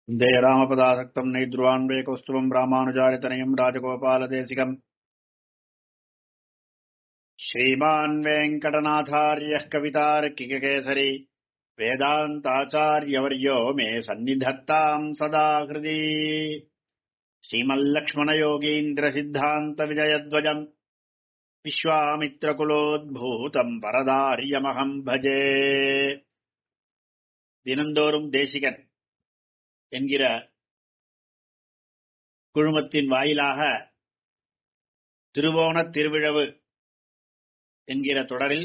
वन्दे रामपदासक्तम् नैद्रुवान्वे कौस्तुभम् रामानुजारितनयम् राजगोपालदेशिकम् श्रीमान् वेङ्कटनाथार्यः कवितार्किककेसरी वेदान्ताचार्यवर्यो मे सन्निधत्ताम् सदा हृदि श्रीमल्लक्ष्मणयोगीन्द्रसिद्धान्तविजयध्वजम् விஸ்வாமித்ரகுலோத்பூதம் பரதாரியமகம் பஜே தினந்தோறும் தேசிகன் என்கிற குழுமத்தின் வாயிலாக திருவோண திருவிழவு என்கிற தொடரில்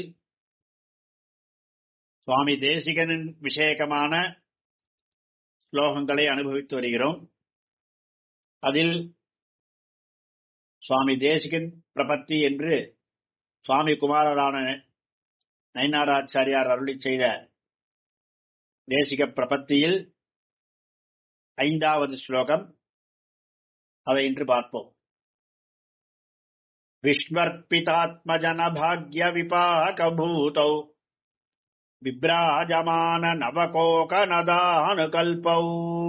சுவாமி தேசிகனின் விஷேகமான ஸ்லோகங்களை அனுபவித்து வருகிறோம் அதில் சுவாமி தேசிகன் பிரபத்தி என்று சுவாமி குமாரரான நயனாராச்சாரியார் அருளி செய்த தேசிக பிரபத்தியில் ஐந்தாவது ஸ்லோகம் அதை இன்று பார்ப்போம் விஷ்வர்பிதாத்மஜன பாக்ய விபாகபூதௌ விப்ராஜமான நவகோகனதானுகல்பௌ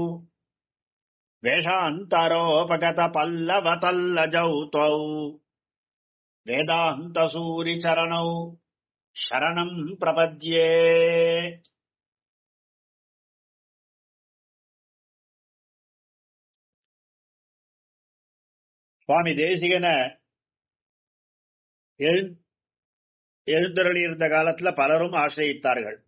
வேஷாந்தரோபகத பல்லவதல்லஜௌ त्वौ வேதாந்தசூரிச்சரணௌ சரணம் பிரபத்யே சுவாமி தேசிகன எழுந்தருளி இருந்த காலத்துல பலரும் ஆசிரியித்தார்கள்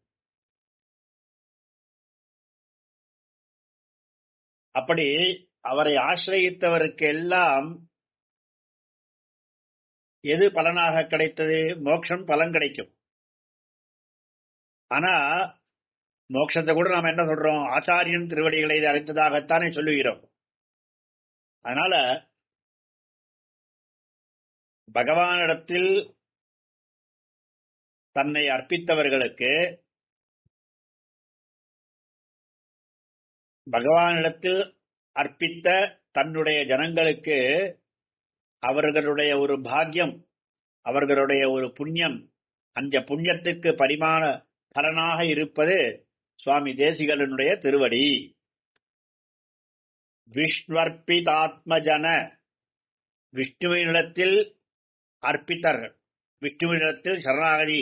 அப்படி அவரை ஆசிரயித்தவருக்கு எல்லாம் எது பலனாக கிடைத்தது மோட்சம் பலன் கிடைக்கும் ஆனா மோட்சத்தை கூட நாம என்ன சொல்றோம் ஆச்சாரியன் திருவடிகளை அடைத்ததாகத்தானே சொல்லுகிறோம் அதனால பகவானிடத்தில் தன்னை அர்ப்பித்தவர்களுக்கு பகவானிடத்தில் அர்ப்பித்த தன்னுடைய ஜனங்களுக்கு அவர்களுடைய ஒரு பாக்கியம் அவர்களுடைய ஒரு புண்ணியம் அந்த புண்ணியத்துக்கு பரிமாண பலனாக இருப்பது சுவாமி தேசிகனுடைய திருவடி விஷ்வர்பிதாத்மஜன விஷ்ணுவினிடத்தில் அர்ப்பித்தர்கள் விஷ்ணுவினிடத்தில் சரணாகதி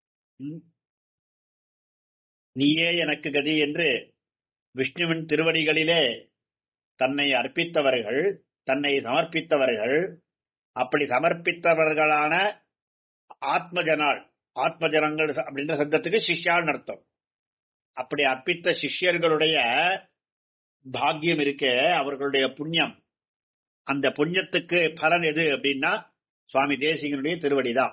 நீயே எனக்கு கதி என்று விஷ்ணுவின் திருவடிகளிலே தன்னை அர்ப்பித்தவர்கள் தன்னை சமர்ப்பித்தவர்கள் அப்படி சமர்ப்பித்தவர்களான ஆத்மஜனால் ஆத்மஜனங்கள் அப்படின்ற சப்தத்துக்கு சிஷ்யான்னு அர்த்தம் அப்படி அர்ப்பித்த சிஷ்யர்களுடைய பாக்கியம் இருக்க அவர்களுடைய புண்ணியம் அந்த புண்ணியத்துக்கு பலன் எது அப்படின்னா சுவாமி தேசிகனுடைய திருவடிதான்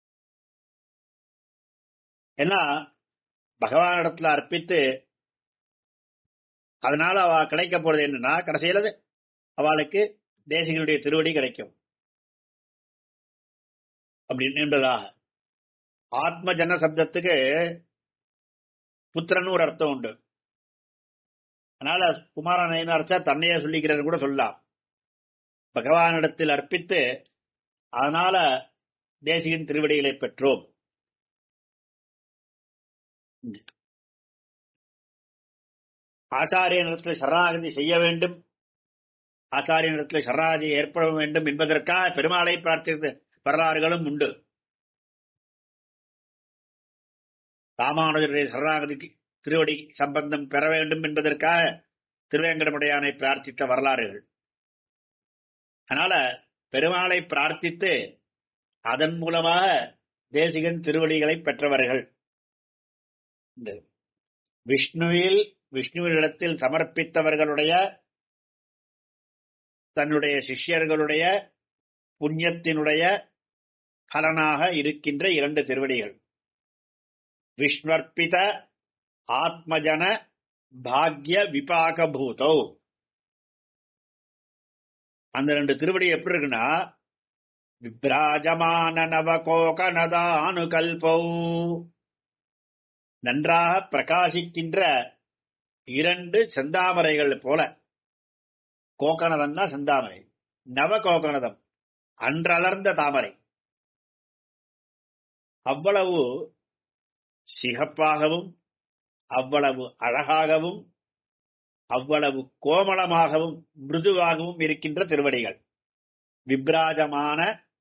ஏன்னா பகவானிடத்துல அர்ப்பித்து அதனால அவ கிடைக்க போறது என்னன்னா கடைசியில அவளுக்கு தேசிகனுடைய திருவடி கிடைக்கும் அப்படின்னு என்பதாக ஆத்ம ஜன சப்தத்துக்கு புத்திரன் ஒரு அர்த்தம் உண்டு அதனால குமாரன் அர்த்தா தன்னையே சொல்லிக்கிறது கூட சொல்லலாம் பகவானிடத்தில் அர்ப்பித்து அதனால தேசிகன் திருவடிகளை பெற்றோம் ஆச்சாரியனிடத்தில் சரணாகதி செய்ய வேண்டும் ஆச்சாரியனிடத்தில் சரணாகதி ஏற்பட வேண்டும் என்பதற்காக பெருமாளை பிரார்த்தித்த வரலாறுகளும் உண்டு ராமானுஜருடைய சரணாகதிக்கு திருவடி சம்பந்தம் பெற வேண்டும் என்பதற்காக திருவேங்கடமுடையானை பிரார்த்தித்த வரலாறுகள் அதனால பெருமாளை பிரார்த்தித்து அதன் மூலமாக தேசிகன் திருவடிகளை பெற்றவர்கள் விஷ்ணுவில் விஷ்ணுவினிடத்தில் சமர்ப்பித்தவர்களுடைய தன்னுடைய சிஷ்யர்களுடைய புண்ணியத்தினுடைய பலனாக இருக்கின்ற இரண்டு திருவடிகள் விஷ்வர்பித ஆத்மஜன பாக்ய விபாக பூதோ அந்த ரெண்டு திருவடி எப்படி இருக்குன்னா விப்ராஜமான நவகோகனதானுகல்பௌ நன்றாக பிரகாசிக்கின்ற இரண்டு செந்தாமரைகள் போல கோகனதம்னா செந்தாமரை நவ கோகனதம் அன்றலர்ந்த தாமரை அவ்வளவு சிகப்பாகவும் அவ்வளவு அழகாகவும் அவ்வளவு கோமளமாகவும் மிருதுவாகவும் இருக்கின்ற திருவடிகள் விப்ராஜமான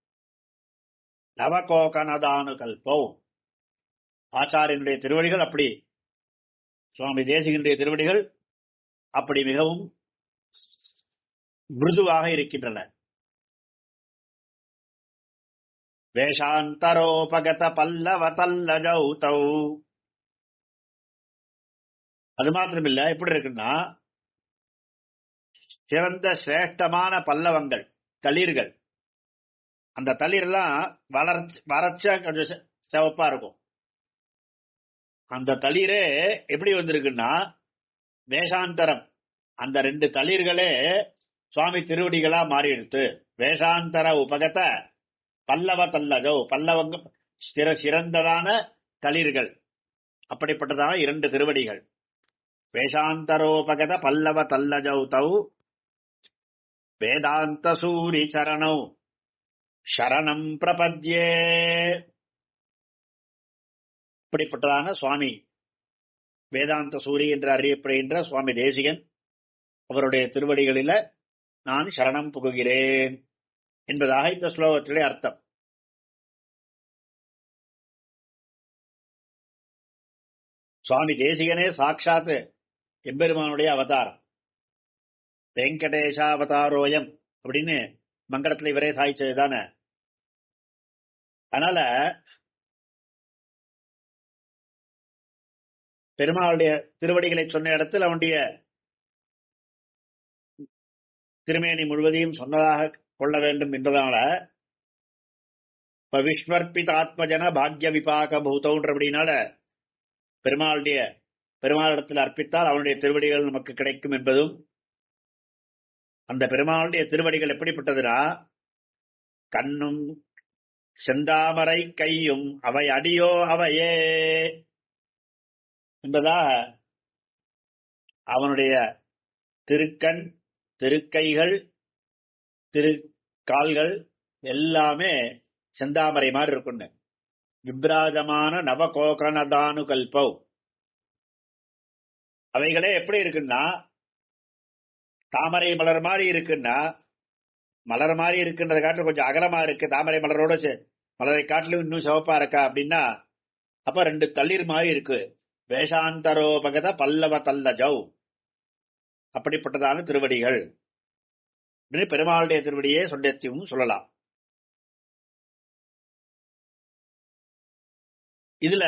நவகோகனதானு கல்போ ஆச்சாரியனுடைய திருவடிகள் அப்படி சுவாமி தேசிகனுடைய திருவடிகள் அப்படி மிகவும் மிருதுவாக இருக்கின்றன வேஷாந்தரோபகத பல்லவ தல்லஜௌ தௌ அது மாத்திரமில்ல எப்படி இருக்குன்னா சிறந்த சிரேஷ்டமான பல்லவங்கள் தளிர்கள் அந்த தளிர்லாம் வளர்ச்சி வறட்ச கொஞ்சம் செ- சிவப்பா இருக்கும் அந்த தளிரே எப்படி வந்திருக்குன்னா வேஷாந்தரம் அந்த ரெண்டு தளிர்களே சுவாமி திருவடிகளா மாறி எடுத்து வேஷாந்தர உபகத பல்லவ தல்லஜோ பல்லவங்க சிற சிறந்ததான தளிர்கள் அப்படிப்பட்டதான இரண்டு திருவடிகள் வேஷாந்தரோபகத பல்லவ தல்லஜௌ தௌ வேதாந்த சூரி சரணௌ சரணம் பிரபத்யே இப்படிப்பட்டதான சுவாமி வேதாந்த சூரி என்று அறியப்படுகின்ற சுவாமி தேசிகன் அவருடைய திருவடிகளில நான் சரணம் புகுகிறேன் என்பதாக இந்த ஸ்லோகத்திலே அர்த்தம் சுவாமி தேசிகனே சாட்சாத் எம்பெருமானுடைய அவதாரம் வெங்கடேஷாவதாரோயம் அப்படின்னு மங்களத்துல இவரே சாய்ச்சது தானே அதனால பெருமாளுடைய திருவடிகளை சொன்ன இடத்தில் அவனுடைய திருமேனி முழுவதையும் சொன்னதாக கொள்ள வேண்டும் என்பதனால இப்ப விஸ்வர்பித ஆத்மஜன பாக்ய விபாக பூதம்ன்றபடினால பெருமாளுடைய பெருமாளிடத்தில் அர்ப்பித்தால் அவனுடைய திருவடிகள் நமக்கு கிடைக்கும் என்பதும் அந்த பெருமாளுடைய திருவடிகள் எப்படிப்பட்டதுனா கண்ணும் செந்தாமரை கையும் அவை அடியோ அவையே என்பதாக அவனுடைய திருக்கண் திருக்கைகள் திருக்கால்கள் எல்லாமே செந்தாமரை மாதிரி இருக்குன்னு விப்ராஜமான நவகோகரணதானு கல்பவ் அவைகளே எப்படி இருக்குன்னா தாமரை மலர் மாதிரி இருக்குன்னா மலர் மாதிரி இருக்குன்றத காட்டிலும் கொஞ்சம் அகலமா இருக்கு தாமரை மலரோட சே- மலரை காட்டிலும் இன்னும் சிவப்பா இருக்கா அப்படின்னா அப்ப ரெண்டு தளிர் மாதிரி இருக்கு வேஷாந்தரோபகத பல்லவ தல்லஜௌ அப்படிப்பட்டதான திருவடிகள் அப்படின்னு பெருமாளுடைய திருவடியே சொல்லத்தையும் சொல்லலாம் இதுல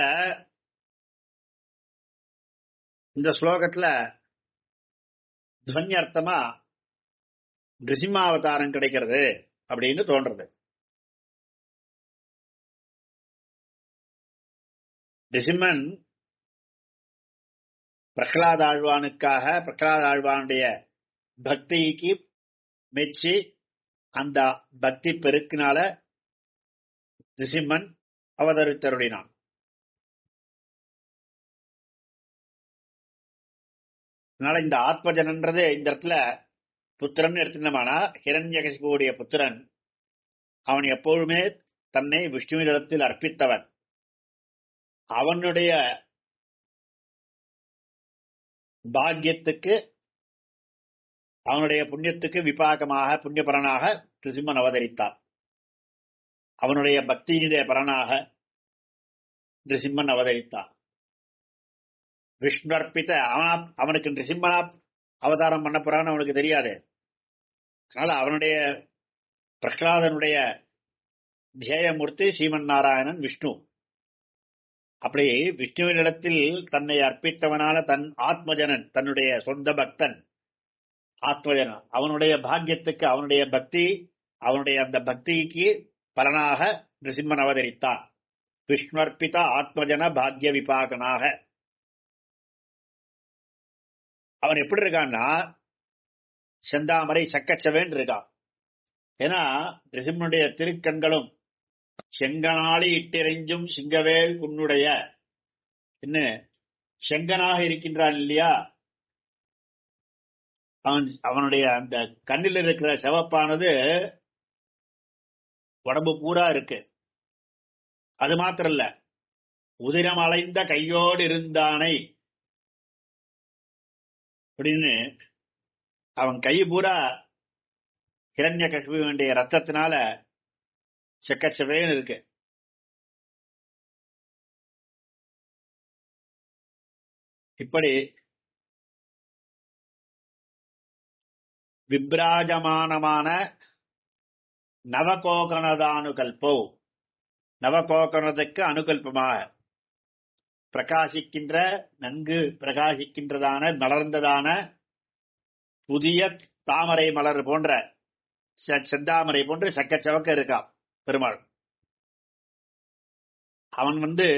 இந்த ஸ்லோகத்துல துவன்யர்த்தமா நிருசிம்மாவதாரம் கிடைக்கிறது அப்படின்னு தோன்றது நிசிம்மன் பிரகலாத ஆழ்வானுக்காக பிரகலாத ஆழ்வானுடைய பக்திக்கு மெச்சி அந்த பக்தி பெருக்கினால நிசிம்மன் அவதரித்தருளினான் அதனால இந்த ஆத்மஜனன்றது இந்த இடத்துல புத்திரன் எடுத்துனோம்னா ஹிரண்யகசிபுடைய புத்திரன் அவன் எப்பொழுதுமே தன்னை விஷ்ணுவினிடத்தில் அர்ப்பித்தவன் அவனுடைய பாக்கியத்துக்கு அவனுடைய புண்ணியத்துக்கு விபாகமாக புண்ணிய பலனாக நிருசிம்மன் அவதரித்தான் அவனுடைய பக்தியினுடைய பலனாக நிருசிம்மன் அவதரித்தான் விஷ்ணு அர்ப்பித்த அவனா அவனுக்கு நிருசிம்மனா அவதாரம் பண்ண போறான்னு அவனுக்கு தெரியாது அதனால அவனுடைய பிரகலாதனுடைய தியேயமூர்த்தி ஸ்ரீமன் நாராயணன் விஷ்ணு அப்படி விஷ்ணுவினிடத்தில் தன்னை அர்ப்பித்தவனான தன் ஆத்மஜனன் தன்னுடைய சொந்த பக்தன் ஆத்மஜனன் அவனுடைய பாக்கியத்துக்கு அவனுடைய பக்தி அவனுடைய அந்த பக்திக்கு பலனாக நிருசிம்மன் அவதரித்தான் விஷ்ணுர்பித ஆத்மஜன பாக்ய விபாகனாக அவன் எப்படி இருக்கான்னா செந்தாமரை சக்கச்சவேன் இருக்கான் ஏன்னா நிருசிம்மனுடைய திருக்கண்களும் செங்கனாளி இட்டெறிஞ்சும் சிங்கவேல் குன்னுடைய என்ன செங்கனாக இருக்கின்றான் இல்லையா அவன் அவனுடைய அந்த கண்ணில் இருக்கிற சிவப்பானது உடம்பு பூரா இருக்கு அது மாத்திரம் இல்ல உதிரம் அலைந்த கையோடு இருந்தானை அப்படின்னு அவன் கை பூரா ஹிரண்ய கஷ்மியுடைய ரத்தத்தினால செக்கச்சவேன்னு இருக்கு இப்படி விப்ராஜமானமான நவகோகணதானுகல்போ நவகோகணத்துக்கு அனுகல்பமாக பிரகாசிக்கின்ற நன்கு பிரகாசிக்கின்றதான மலர்ந்ததான புதிய தாமரை மலர் போன்ற செந்தாமரை போன்று சக்க சவக்க இருக்கான் பெருமாள் அவன் வந்து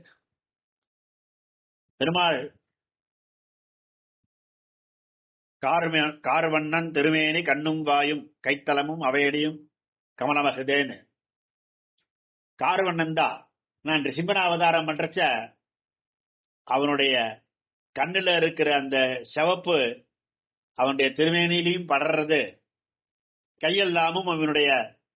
பெருமாள் கார்வண்ணன் திருமேனி கண்ணும் வாயும் கைத்தலமும் அவையடியும் கமலமகுதேன்னு கார்வண்ணன் தான் நான் ரிசிம்மன அவதாரம் பண்றச்ச அவனுடைய கண்ணுல இருக்கிற அந்த சிவப்பு அவனுடைய திருமேனிலையும் படறது கையெல்லாமும் அவனுடைய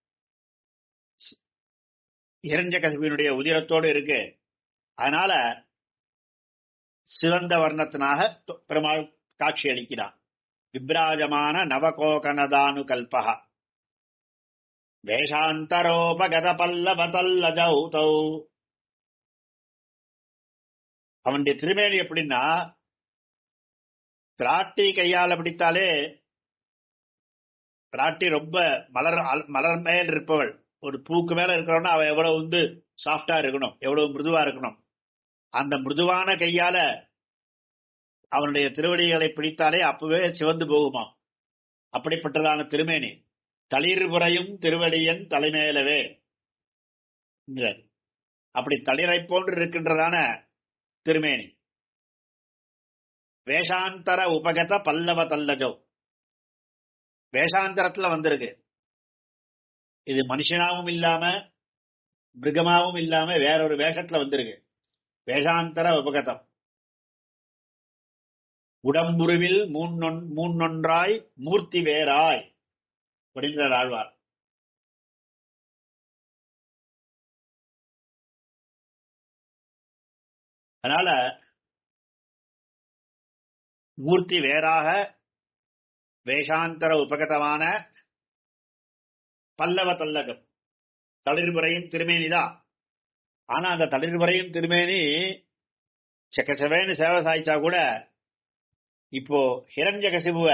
இரஞ்ச கசிவினுடைய உதிரத்தோடு இருக்கு அதனால சிவந்த வர்ணத்தினாக பெருமாள் காட்சி அளிக்கிறான் விப்ராஜமான நவகோகனதானு கல்பக வேஷாந்தரோபகத பல்லவதல்லஜௌதௌ அவனுடைய திருமேனி எப்படின்னா பிராட்டி கையால பிடித்தாலே பிராட்டி ரொம்ப மலர் மலர் மேல் இருப்பவள் ஒரு பூக்கு மேல இருக்கிறோம்னா அவ எவ்வளவு வந்து சாஃப்டா இருக்கணும் எவ்வளவு மிருதுவா இருக்கணும் அந்த மிருதுவான கையால அவனுடைய திருவடிகளை பிடித்தாலே அப்பவே சிவந்து போகுமா அப்படிப்பட்டதான திருமேனி தளிர் புறையும் திருவடியன் தலைமையிலவே அப்படி தளிரை போன்று இருக்கின்றதான திருமேனி வேஷாந்தர உபகத பல்லவ தல்லஜோ வேஷாந்தரத்துல வந்திருக்கு இது மனுஷனாவும் இல்லாம மிருகமாவும் இல்லாம வேறொரு வேஷத்துல வந்திருக்கு வேஷாந்தர உபகதம் உடம்புருவில் மூன்னொன் மூன்னொன்றாய் மூர்த்தி வேறாய் அப்படின்றார் ஆழ்வார் அதனால மூர்த்தி வேறாக வேஷாந்தர உபகதமான பல்லவ தல்லகம் தளிர்புறையும் திருமேனிதான் ஆனா அந்த தளிர்புறையும் திருமேனி செக்கச்சவேன்னு சேவை சாய்ச்சா கூட இப்போ ஹிரண்ய கசிபுவ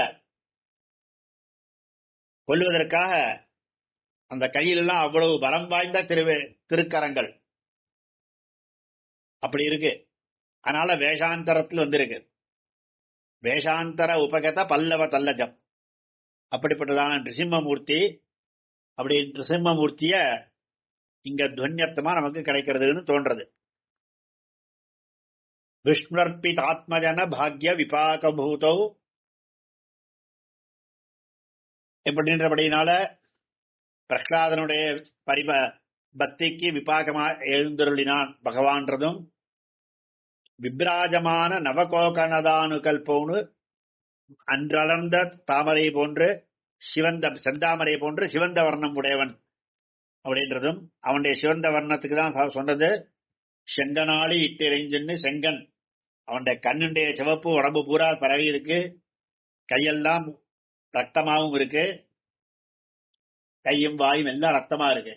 கொல்வதற்காக அந்த கையிலெல்லாம் அவ்வளவு பலம் வாய்ந்த திரு திருக்கரங்கள் அப்படி இருக்கு அதனால வேஷாந்தரத்தில் வந்திருக்கு வேஷாந்தர உபகத பல்லவ தல்லஜம் அப்படிப்பட்டதான நிருசிம்மமூர்த்தி அப்படி நிருசிம்மமூர்த்திய இங்க துவன்யத்தமா நமக்கு கிடைக்கிறதுன்னு தோன்றது விஷ்ணுர்பித் ஆத்மஜன பாக்ய விபாக பூதோ எப்படின்றபடினால பிரஹ்லாதனுடைய பரிப பக்திக்கு விபாகமா எழுந்தருளினான் பகவான்றதும் விப்ராஜமான நவகோகனதானுகல்போனு அன்றளர்ந்த தாமரை போன்று சிவந்த செந்தாமரை போன்று சிவந்த வர்ணம் உடையவன் அப்படின்றதும் அவனுடைய சிவந்த வர்ணத்துக்கு தான் சொன்னது செங்கனாளி இட்டிறைஞ்சுன்னு செங்கன் அவனுடைய கண்ணுடைய சிவப்பு உடம்பு பூரா பரவி இருக்கு கையெல்லாம் ரத்தமாவும் இருக்கு கையும் வாயும் எல்லாம் ரத்தமா இருக்கு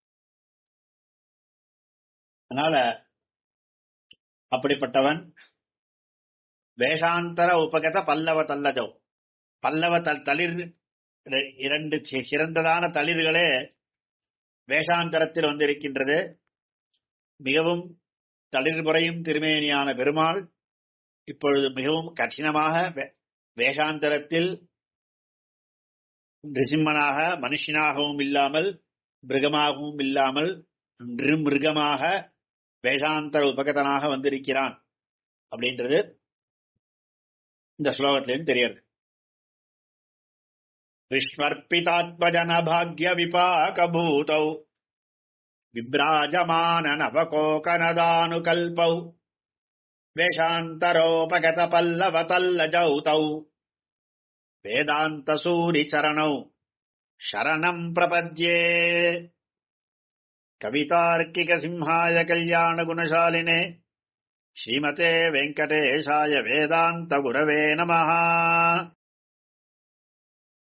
அதனால அப்படிப்பட்டவன் வேஷாந்தர உபகத பல்லவ தல்லஜோ பல்லவ தல் தளிர் இரண்டு சிறந்ததான தளிர்களே வேஷாந்தரத்தில் வந்திருக்கின்றது மிகவும் தளிர்புறையும் திருமேனியான பெருமாள் இப்பொழுது மிகவும் கடினமாக வேஷாந்தரத்தில் ரிசிம்மனாக மனுஷனாகவும் இல்லாமல் மிருகமாகவும் இல்லாமல் மிருகமாக வேஷாந்தர உபகதனாக வந்திருக்கிறான் அப்படின்றது இந்த ஸ்லோகத்திலிருந்து தெரியாது விஸ்வர்பிதாத்மஜன பாக்ய விபாகபூதௌ விப்ராஜமான நவகோகனதானுகல்பௌ வேஷாந்தரோபகத பல்லவ தல்லஜௌதௌ வேதாந்த சூரி சரணௌ சரணம் பிரபத்யே கவிதார்க்கிக சிம்ஹாய கல்யாண குணசாலினே ஸ்ரீமதே வெங்கடேஷாய வேதாந்த குரவே நமஹா